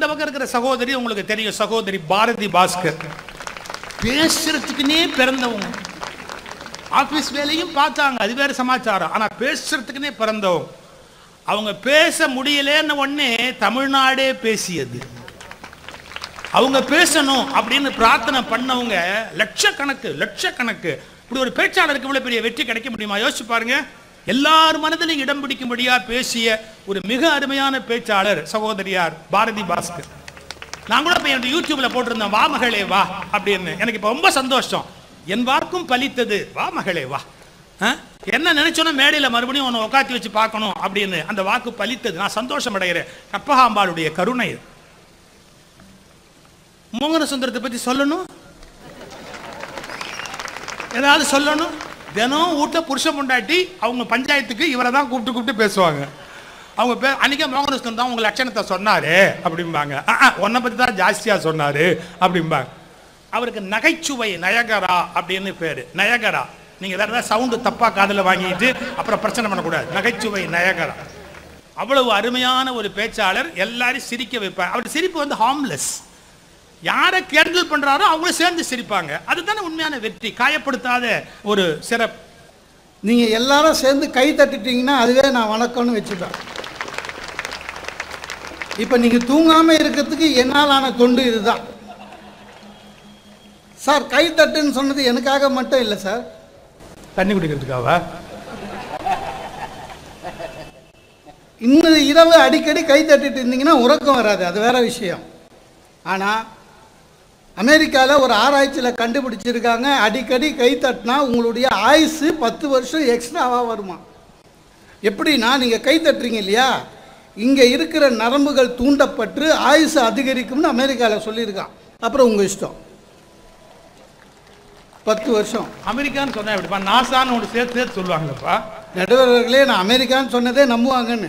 பக்கம் இருக்கிற சகோதரி உங்களுக்கு தெரியும் சகோதரி பாரதி பாஸ்கர் பேசுறதுக்குன்னே பிறந்தவங்க ஆபீஸ் வேலையும் பார்த்தாங்க அது வேற சமாச்சாரம் ஆனா பேசுறதுக்குன்னே பிறந்தவங்க அவங்க பேச முடியலன்னு உடனே தமிழ்நாடே பேசியது அவங்க பேசணும் அப்படின்னு பிரார்த்தனை பண்ணவங்க லட்சக்கணக்கு லட்சக்கணக்கு இப்படி ஒரு பேச்சாளருக்கு இவ்வளவு பெரிய வெற்றி கிடைக்க முடியுமா யோசிச்சு பாருங்க எல்லார் மனதிலும் இடம் பிடிக்கும்படியா பேசிய ஒரு மிக அருமையான பேச்சாளர் சகோதரியார் பாரதி பாஸ்கர் நான் கூட இப்போ என்னோட யூடியூப்ல போட்டிருந்தேன் வா மகளே வா அப்படின்னு எனக்கு இப்போ ரொம்ப சந்தோஷம் என் வாக்கும் பலித்தது வா மகளே வா ஆ? என்ன நினைச்சோன்னா மேடையில் மறுபடியும் உன்னை உட்காத்தி வச்சு பார்க்கணும் அப்படின்னு அந்த வாக்கு பலித்தது நான் சந்தோஷம் அடைகிறேன் கற்பகாம்பாளுடைய கருணை இது. மோகன சுந்தரத்தை பத்தி சொல்லணும் ஏதாவது சொல்லணும் தினம் வீட்டில் புருஷன் பொண்டாட்டி அவங்க பஞ்சாயத்துக்கு இவரை தான் கூப்பிட்டு கூப்பிட்டு பேசுவாங்க அவங்க பே அன்றைக்கே மோகன சுந்தரம் தான் உங்க லட்சணத்தை சொன்னாரு அப்படிம்பாங்க "ஆ, ஆ, உன்னை பற்றி தான் ஜாஸ்தியாக சொன்னாரு அப்படிம்பாங்க அவருக்கு நகைச்சுவை நயகரா அப்படின்னு பேர் நயகரா நீங்கள் வேற ஏதாவது சவுண்டு தப்பாக காதில் வாங்கிட்டு அப்புறம் பிரச்சனை பண்ணக்கூடாது நகைச்சுவை நயகரா அவ்வளவு அருமையான ஒரு பேச்சாளர் எல்லாரையும் சிரிக்க வைப்பார் அவர் சிரிப்பு வந்து ஹார்ம்லெஸ் யாரை கேண்டல் பண்றாரோ அவங்களும் சேர்ந்து சிரிப்பாங்க அதுதானே உண்மையான வெற்றி காயப்படுத்தாத ஒரு சிறப்பு நீங்கள் எல்லாரும் சேர்ந்து கை தட்டிட்டீங்கன்னா அதுவே நான் வணக்கம்னு வச்சுப்பேன் இப்போ நீங்கள் தூங்காமல் இருக்கிறதுக்கு என்னாலான தொண்டு இதுதான் சார் கை தட்டுன்னு சொன்னது எனக்காக மட்டும் இல்லை சார் தண்ணி குடிக்கிறதுக்காவா இன்னும் இரவு அடிக்கடி கை தட்டிட்டு இருந்தீங்கன்னா உறக்கம் வராது அது வேற விஷயம் ஆனால் அமெரிக்காவில் ஒரு ஆராய்ச்சியில் கண்டுபிடிச்சிருக்காங்க அடிக்கடி கை தட்டினா உங்களுடைய ஆயுசு பத்து வருஷம் எக்ஸ்ட்ராவாக வருமா எப்படின்னா நீங்கள் கை தட்டுறீங்க இல்லையா இங்கே இருக்கிற நரம்புகள் தூண்டப்பட்டு ஆயுசு அதிகரிக்கும்னு அமெரிக்காவில் சொல்லியிருக்கான் அப்புறம் உங்கள் இஷ்டம் பத்து வருஷம் அமெரிக்கான்னு சொன்னா எப்படிப்பா நாசான்னு ஒன்று சேர்த்து சேர்த்து சொல்லுவாங்களப்பா நடுவர்களே நான் அமெரிக்கான்னு சொன்னதே நம்புவாங்கன்னு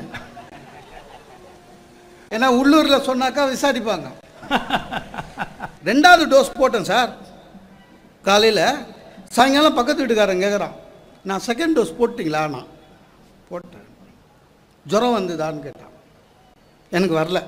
ஏன்னா உள்ளூரில் சொன்னாக்கா விசாரிப்பாங்க ரெண்டாவது டோஸ் போட்டேன் சார் காலையில் சாயங்காலம் பக்கத்து வீட்டுக்காரன் கேட்குறான் நான் செகண்ட் டோஸ் போட்டிங்களா நான் போட்டேன் ஜுரம் வந்ததான்னு கேட்டான் எனக்கு வரல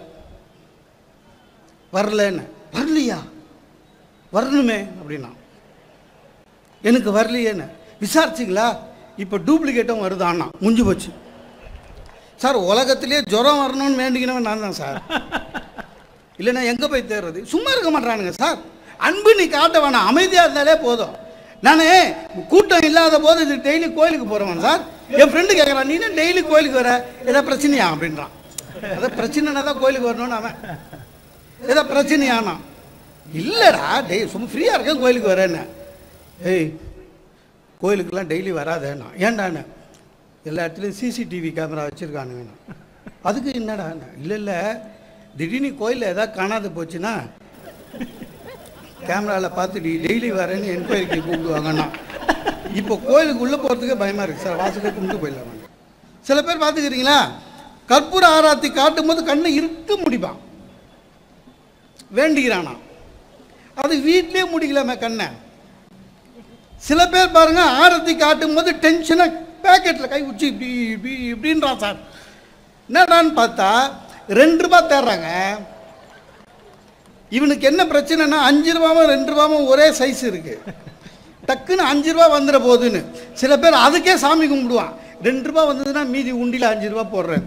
வரலன்னு வரலையா வரணுமே அப்படின்னா எனக்கு வரலையேன்னு விசாரிச்சிங்களா இப்போ டூப்ளிகேட்டும் வருதான்னா முடிஞ்சு போச்சு சார் உலகத்திலே ஜுரம் வரணும்னு வேண்டிக்கினவன் நான் தான் சார் இல்லைன்னா எங்கே போய் தேடுறது சும்மா இருக்க மாட்டானுங்க சார் அன்பு நீ காட்ட வேணாம் அமைதியாக இருந்தாலே போதும் நான் கூட்டம் இல்லாத போது இது டெய்லி கோயிலுக்கு போகிறவன் சார் என் ஃப்ரெண்டு கேட்குறான் நீ என்ன டெய்லி கோயிலுக்கு வர ஏதோ பிரச்சனையா அப்படின்றான் ஏதோ பிரச்சனைனா தான் கோயிலுக்கு வரணும்னு அவன் ஏதோ பிரச்சனையானா இல்லைடா டெய் சும்மா ஃப்ரீயாக இருக்கேன் கோயிலுக்கு வரேன்னு ஏய் கோயிலுக்கெல்லாம் டெய்லி வராதேண்ணா ஏன்டாண்ணே எல்லா இடத்துலையும் சிசிடிவி கேமரா வச்சுருக்கானுங்கண்ணா அதுக்கு என்னடா இல்லை இல்லை திடீர்னு கோயிலில் ஏதாவது காணாது போச்சுன்னா கேமராவில் பார்த்து நீ டெய்லி வரேன்னு என்கொயரிக்கு கூப்பிடுவாங்கண்ணா இப்போ கோயிலுக்கு உள்ளே போகிறதுக்கே பயமாக இருக்குது சார் வாசலே கும்பிட்டு போயிடலாம் சில பேர் பார்த்துக்கிறீங்களா கற்பூர ஆராத்தி காட்டும் போது கண்ணை இருக்க முடிப்பான் வேண்டிக்கிறானா அது வீட்லயே முடிக்கலாமே கண்ணை சில பேர் பாருங்க ஆரத்தி காட்டும் போது டென்ஷனாக பேக்கெட்டில் கை உச்சி இப்படி இப்படி இப்படின்றான் சார் என்னடான்னு பார்த்தா ரெண்டு ரூபா தேடுறாங்க இவனுக்கு என்ன பிரச்சனைனா அஞ்சு ரூபாவும் ரெண்டு ரூபாவும் ஒரே சைஸ் இருக்கு டக்குன்னு அஞ்சு ரூபா வந்துட போகுதுன்னு சில பேர் அதுக்கே சாமி கும்பிடுவான் ரெண்டு ரூபா வந்ததுன்னா மீதி உண்டியில் அஞ்சு ரூபா போடுறேன்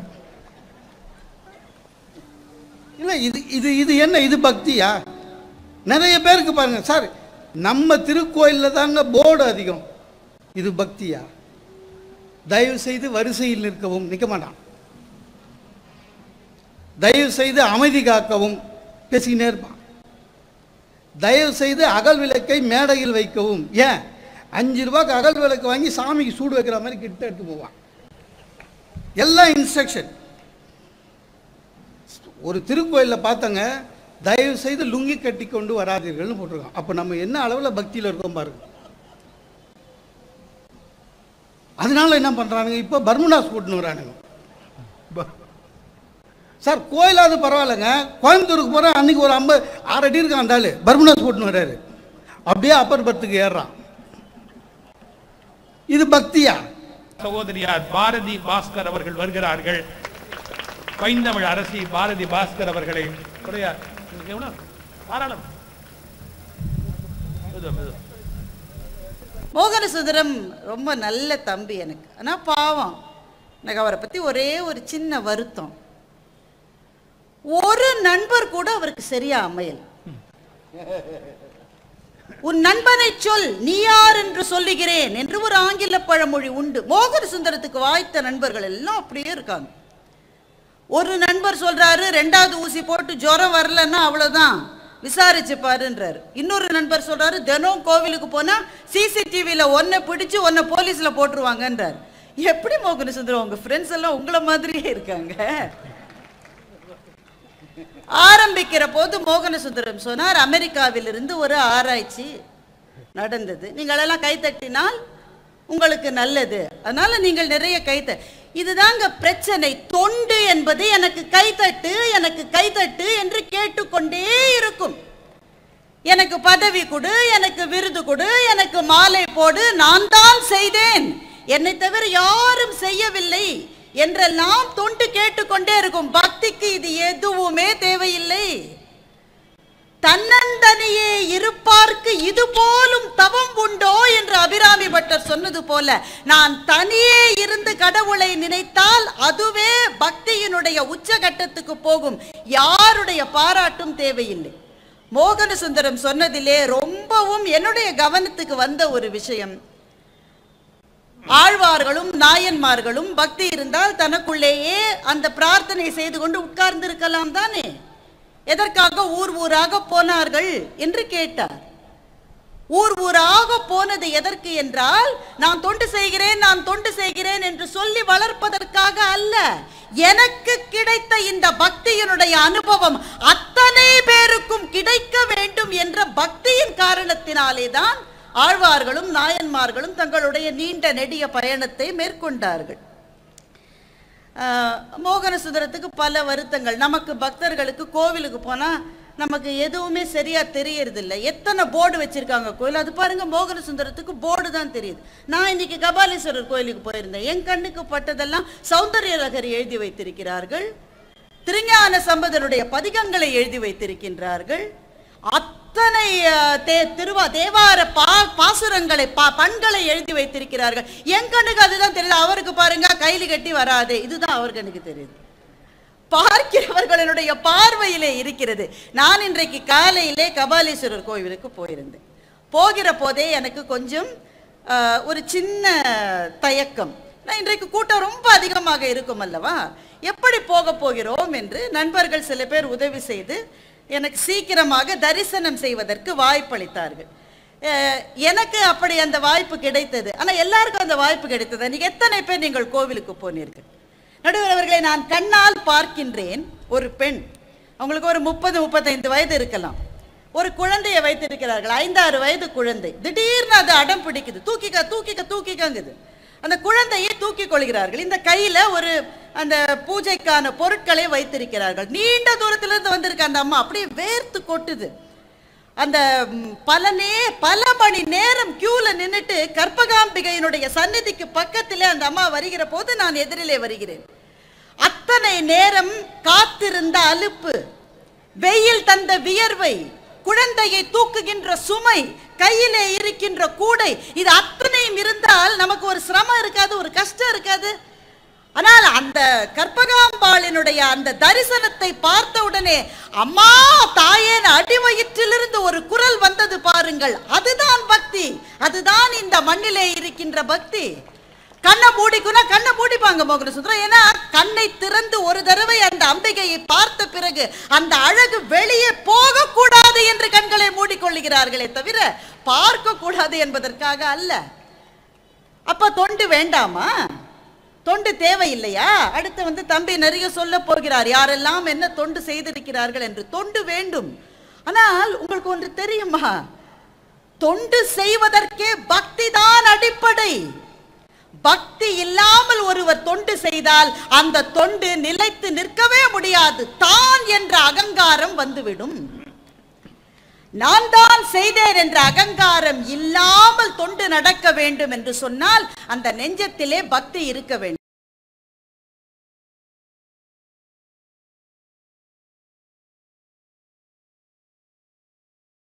இல்லை இது இது இது என்ன இது பக்தியா நிறைய பேருக்கு பாருங்க சார் நம்ம திருக்கோயிலில் தாங்க போர்டு அதிகம் இது பக்தியா தயவு செய்து வரிசையில் நிற்கவும் நிற்க மாட்டான் தயவு செய்து அமைதி காக்கவும் பேசிக்கினே இருப்பான் தயவு செய்து அகல் விளக்கை மேடையில் வைக்கவும் ஏன் அஞ்சு ரூபாய்க்கு அகல் விளக்கு வாங்கி சாமிக்கு சூடு வைக்கிற மாதிரி கிட்ட எடுத்து போவான் எல்லாம் இன்ஸ்ட்ரக்ஷன் ஒரு திருக்கோயிலில் பார்த்தங்க தயவு செய்து லுங்கி கட்டி கொண்டு வராதீர்கள்னு போட்டிருக்கோம் அப்போ நம்ம என்ன அளவில் பக்தியில் இருக்கோம் பாருங்க அதனால என்ன பண்ணுறானுங்க இப்போ பர்முடாஸ் போட்டுன்னு வரானுங்க சார் கோயிலாவது பரவாயில்லைங்க கோயம்புத்தூருக்கு போகிறேன் அன்னைக்கு ஒரு ஐம்பது ஆறு அடி இருக்கான் அந்த ஆள் பர்முடாஸ் போட்டுன்னு வர்றாரு அப்படியே அப்பர் பர்த்துக்கு ஏறுறான் இது பக்தியா சகோதரியார் பாரதி பாஸ்கர் அவர்கள் வருகிறார்கள் பைந்தமிழ் அரசி பாரதி பாஸ்கர் அவர்களை கிடையாது இன்னைக்கு எவ்வளோ தாராளம் மெதுவா, மெதுவா. மோகனசுந்தரம் ரொம்ப நல்ல தம்பி எனக்கு ஆனால் பாவம் எனக்கு அவரை பற்றி ஒரே ஒரு சின்ன வருத்தம் ஒரு நண்பர் கூட அவருக்கு சரியா அமையல உன் நண்பனை சொல் நீ யார் என்று சொல்லுகிறேன் என்று ஒரு ஆங்கில பழமொழி உண்டு மோகன சுந்தரத்துக்கு வாய்த்த நண்பர்கள் எல்லாம் அப்படியே இருக்காங்க ஒரு நண்பர் சொல்றாரு ரெண்டாவது ஊசி போட்டு ஜுரம் வரலன்னா அவ்வளவுதான் விசாரிச்சு பாருன்றாரு இன்னொரு நண்பர் சொல்றாரு தினம் கோவிலுக்கு போனா சிசிடிவியில ஒன்னை பிடிச்சு ஒன்னை போலீஸ்ல போட்டுருவாங்கன்றார் எப்படி மோகன சுந்தரம் உங்க ஃப்ரெண்ட்ஸ் எல்லாம் உங்களை மாதிரியே இருக்காங்க ஆரம்பிக்கிற போது மோகன சுந்தரம் சொன்னார் அமெரிக்காவிலிருந்து ஒரு ஆராய்ச்சி நடந்தது நீங்கள் எல்லாம் கைத்தட்டினால் உங்களுக்கு நல்லது அதனால நீங்கள் நிறைய கைத்த இதுதாங்க பிரச்சனை தொண்டு என்பது எனக்கு கைத்தட்டு எனக்கு கைத்தட்டு என்று கேட்டுக்கொண்டே இருக்கும் எனக்கு பதவி கொடு எனக்கு விருது கொடு எனக்கு மாலை போடு நான் தான் செய்தேன் என்னை தவிர யாரும் செய்யவில்லை என்றெல்லாம் தொண்டு கேட்டுக்கொண்டே இருக்கும் பக்திக்கு இது எதுவுமே தேவையில்லை தன்னந்தனியே இருப்பார்க்கு இது போலும் தவம் உண்டோ என்று அபிராமி பட்டர் சொன்னது போல நான் தனியே இருந்து கடவுளை நினைத்தால் அதுவே பக்தியினுடைய உச்சகட்டத்துக்கு போகும் யாருடைய பாராட்டும் தேவையில்லை மோகன சுந்தரம் சொன்னதிலே ரொம்பவும் என்னுடைய கவனத்துக்கு வந்த ஒரு விஷயம் ஆழ்வார்களும் நாயன்மார்களும் பக்தி இருந்தால் தனக்குள்ளேயே அந்த பிரார்த்தனை செய்து கொண்டு உட்கார்ந்திருக்கலாம் தானே எதற்காக ஊர் ஊராக போனார்கள் என்று கேட்டார் ஊர் ஊராக போனது எதற்கு என்றால் நான் தொண்டு செய்கிறேன் நான் தொண்டு செய்கிறேன் என்று சொல்லி வளர்ப்பதற்காக அல்ல எனக்கு கிடைத்த இந்த பக்தியினுடைய அனுபவம் அத்தனை பேருக்கும் கிடைக்க வேண்டும் என்ற பக்தியின் காரணத்தினாலே தான் ஆழ்வார்களும் நாயன்மார்களும் தங்களுடைய நீண்ட நெடிய பயணத்தை மேற்கொண்டார்கள் ஆஹ், மோகன சுந்தரத்துக்கு பல வருத்தங்கள் நமக்கு பக்தர்களுக்கு கோவிலுக்கு போனா நமக்கு எதுவுமே சரியா தெரியறதில்ல எத்தனை போர்டு வச்சிருக்காங்க கோயில் அது பாருங்க மோகன சுந்தரத்துக்கு போர்டு தான் தெரியுது நான் இன்னைக்கு கபாலீஸ்வரர் கோயிலுக்கு போயிருந்தேன் என் கண்ணுக்கு பட்டதெல்லாம் சௌந்தர்ய லகரி எழுதி வைத்திருக்கிறார்கள் திருஞான சம்பந்தனுடைய பதிகங்களை எழுதி வைத்திருக்கின்றார்கள் அத்தனை அஹ், தே- திருவா தேவார பா பாசுரங்களை பா பண்களை எழுதி வைத்திருக்கிறார்கள் என் கண்ணுக்கு அதுதான் தெரியுது அவருக்கு பாருங்க கைலி கட்டி வராதே இதுதான் அவர் கண்ணுக்கு தெரியுது பார்க்கிறவர்களுடைய பார்வையிலே இருக்கிறது நான் இன்றைக்கு காலையிலே கபாலீஸ்வரர் கோவிலுக்கு போயிருந்தேன் போகிற போதே எனக்கு கொஞ்சம் அஹ், ஒரு சின்ன தயக்கம் நான் இன்றைக்கு கூட்டம் ரொம்ப அதிகமாக இருக்கும் அல்லவா எப்படி போக போகிறோம் என்று நண்பர்கள் சில பேர் உதவி செய்து எனக்கு சீக்கிரமாக தரிசனம் செய்வதற்கு வாய்ப்பளித்தார்கள் அஹ், எனக்கு அப்படி அந்த வாய்ப்பு கிடைத்தது ஆனா எல்லாருக்கும் அந்த வாய்ப்பு கிடைத்தது நீங்க எத்தனை பேர் நீங்கள் கோவிலுக்கு போனீர்கள் நடுவர் அவர்களை நான் கண்ணால் பார்க்கின்றேன் ஒரு பெண் அவங்களுக்கு ஒரு முப்பது முப்பத்தைந்து வயது இருக்கலாம் ஒரு குழந்தையை வைத்திருக்கிறார்கள் ஐந்தாறு வயது குழந்தை திடீர்னு அது அடம் பிடிக்குது தூக்கிக்க தூக்கிக்க தூக்கிக்கங்குது அந்த குழந்தையை தூக்கி கொள்கிறார்கள் இந்த கையில ஒரு அந்த பூஜைக்கான பொருட்களை வைத்திருக்கிறார்கள் நீண்ட தூரத்திலிருந்து வந்திருக்க அந்த அம்மா அப்படியே வேர்த்து கொட்டுது அந்த ம், பல நே பல மணி நேரம் கியூல நின்னுட்டு கற்பகாம்பிகையினுடைய சந்நிதிக்கு பக்கத்திலே அந்த அம்மா வருகிற போது நான் எதிரிலே வருகிறேன் அத்தனை நேரம் காத்திருந்த அலுப்பு வெயில் தந்த வியர்வை குழந்தையை தூக்குகின்ற சுமை கையிலே இருக்கின்ற கூடை இது அத்தனையும் இருந்தால் நமக்கு ஒரு சிரமம் இருக்காது ஒரு கஷ்டம் இருக்காது ஆனால் அந்த கற்பகாம்பாளினுடைய அந்த தரிசனத்தை பார்த்த உடனே அம்மா தாயேன் அடிவயிற்றிலிருந்து ஒரு குரல் வந்தது பாருங்கள் அதுதான் பக்தி அதுதான் இந்த மண்ணிலே இருக்கின்ற பக்தி கண்ணை மூடிக்குனா கண்ணை மூடிப்பாங்க மோகன சுந்தரம் ஏன்னா கண்ணை திறந்து ஒரு தடவை அந்த அம்பிகையை பார்த்த பிறகு அந்த அழகு வெளியே போகக்கூடாது என்று கண்களை மூடிக்கொள்ளுகிறார்களே தவிர பார்க்க கூடாது என்பதற்காக அல்ல அப்ப தொண்டு வேண்டாமா தொண்டு தேவையில்லையா அடுத்து வந்து தம்பி நிறைய சொல்ல போகிறார் யாரெல்லாம் என்ன தொண்டு செய்திருக்கிறார்கள் என்று தொண்டு வேண்டும் ஆனால் உங்களுக்கு ஒன்று தெரியுமா தொண்டு செய்வதற்கே பக்தி தான் அடிப்படை பக்தி இல்லாமல் ஒருவர் தொண்டு செய்தால் அந்த தொண்டு நிலைத்து நிற்கவே முடியாது தான் என்ற அகங்காரம் வந்துவிடும் நான் தான் செய்தேன் என்ற அகங்காரம் இல்லாமல் தொண்டு நடக்க வேண்டும் என்று சொன்னால் அந்த நெஞ்சத்திலே பக்தி இருக்க வேண்டும்